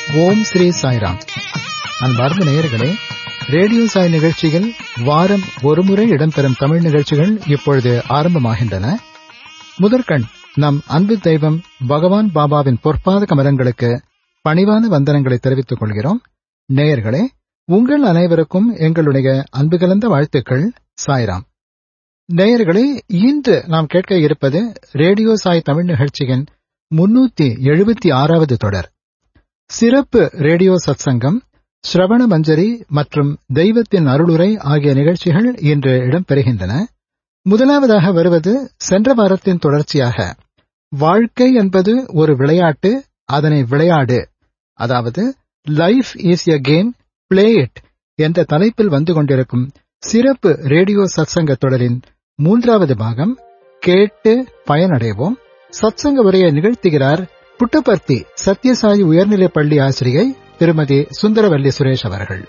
ஓம் ஸ்ரீ சாய்ராம் அன்பார்ந்த நேயர்களே ரேடியோ சாய் நிகழ்ச்சியில் வாரம் ஒருமுறை இடம்பெறும் தமிழ் நிகழ்ச்சிகள் இப்பொழுது ஆரம்பமாகின்றன முதற்கண் நம் அன்பு தெய்வம் பகவான் பாபாவின் பொற்பாத கமலங்களுக்கு பணிவான வந்தனங்களை தெரிவித்துக் கொள்கிறோம் நேயர்களே உங்கள் அனைவருக்கும் எங்களுடைய அன்பு கலந்த வாழ்த்துக்கள் சாய்ராம் நேயர்களே இன்று நாம் கேட்க இருப்பது ரேடியோ சாய் தமிழ் நிகழ்ச்சியின் முன்னூத்தி எழுபத்தி ஆறாவது தொடர் சிறப்பு ரேடியோ சத்சங்கம் ஸ்ரவண மஞ்சரி மற்றும் தெய்வத்தின் அருளுரை ஆகிய நிகழ்ச்சிகள் இன்று இடம்பெறுகின்றன முதலாவதாக வருவது சென்ற வாரத்தின் தொடர்ச்சியாக வாழ்க்கை என்பது ஒரு விளையாட்டு அதனை விளையாடு அதாவது life is a game play it என்ற தலைப்பில் வந்து கொண்டிருக்கும் சிறப்பு ரேடியோ சத்சங்க தொடரின் மூன்றாவது பாகம் கேட்டு பயனடைவோம் சத்சங்க உரையை நிகழ்த்துகிறார் புட்டபர்த்தி சத்யசாயி உயர்நிலைப் பள்ளி ஆசிரியை திருமதி சுந்தரவல்லி சுரேஷ் அவர்கள்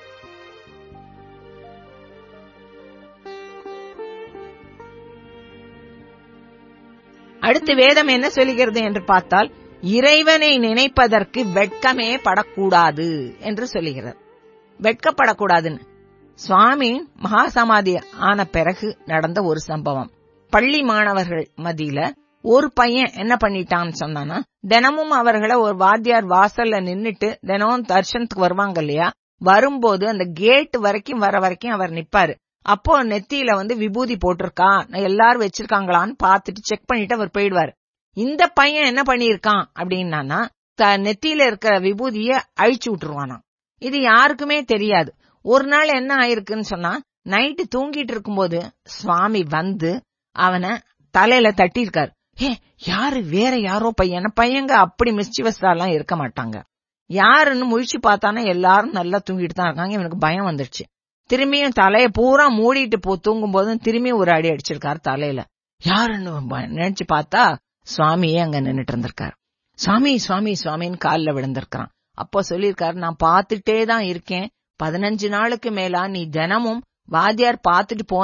அடுத்து வேதம் என்ன சொல்கிறது என்று பார்த்தால் இறைவனை நினைப்பதற்கு வெட்கமே படக்கூடாது என்று சொல்லுகிறது வெட்கப்படக்கூடாதுன்னு சுவாமி மகாசமாதி ஆன பிறகு நடந்த ஒரு சம்பவம் பள்ளி மாணவர்கள் மத்தியில ஒரு பையன் என்ன பண்ணிட்டான்னு சொன்னானா தினமும் அவர்களை ஒரு வாத்தியார் வாசல்ல நின்னுட்டு தினமும் தர்ஷனத்துக்கு வருவாங்க இல்லையா வரும்போது அந்த கேட் வரைக்கும் வர வரைக்கும் அவர் நிப்பாரு அப்போ நெத்தியில வந்து விபூதி போட்டிருக்கா எல்லாரும் வச்சிருக்காங்களான்னு பாத்துட்டு செக் பண்ணிட்டு அவர் போயிடுவாரு இந்த பையன் என்ன பண்ணிருக்கான் அப்படின்னா நெத்தியில இருக்கிற விபூதிய அழிச்சு விட்டுருவானா இது யாருக்குமே தெரியாது ஒரு நாள் என்ன ஆயிருக்குன்னு சொன்னா நைட்டு தூங்கிட்டு இருக்கும்போது சுவாமி வந்து அவனை தலையில தட்டியிருக்காரு ஏ யாரு வேற யாரோ பையன் பையங்க அப்படி மிஸ்டிவஸாலாம் இருக்க மாட்டாங்க யாருன்னு முழிச்சு பார்த்தானா எல்லாரும் நல்லா தூங்கிட்டு தான் இருக்காங்க இவனுக்கு பயம் வந்துடுச்சு திரும்பியும் தலைய பூரா மூடிட்டு போ தூங்கும் போதும் திரும்பியும் ஒரு அடி அடிச்சிருக்காரு தலையில யாருன்னு நினைச்சு பார்த்தா சுவாமியே அங்க நின்னுட்டு இருந்திருக்காரு சுவாமி சுவாமி சுவாமின்னு காலில் விழுந்திருக்கான் அப்போ சொல்லியிருக்காரு நான் பார்த்துட்டே தான் இருக்கேன் பதினஞ்சு நாளுக்கு மேலா நீ தினமும் வாத்தியார் பார்த்துட்டு போன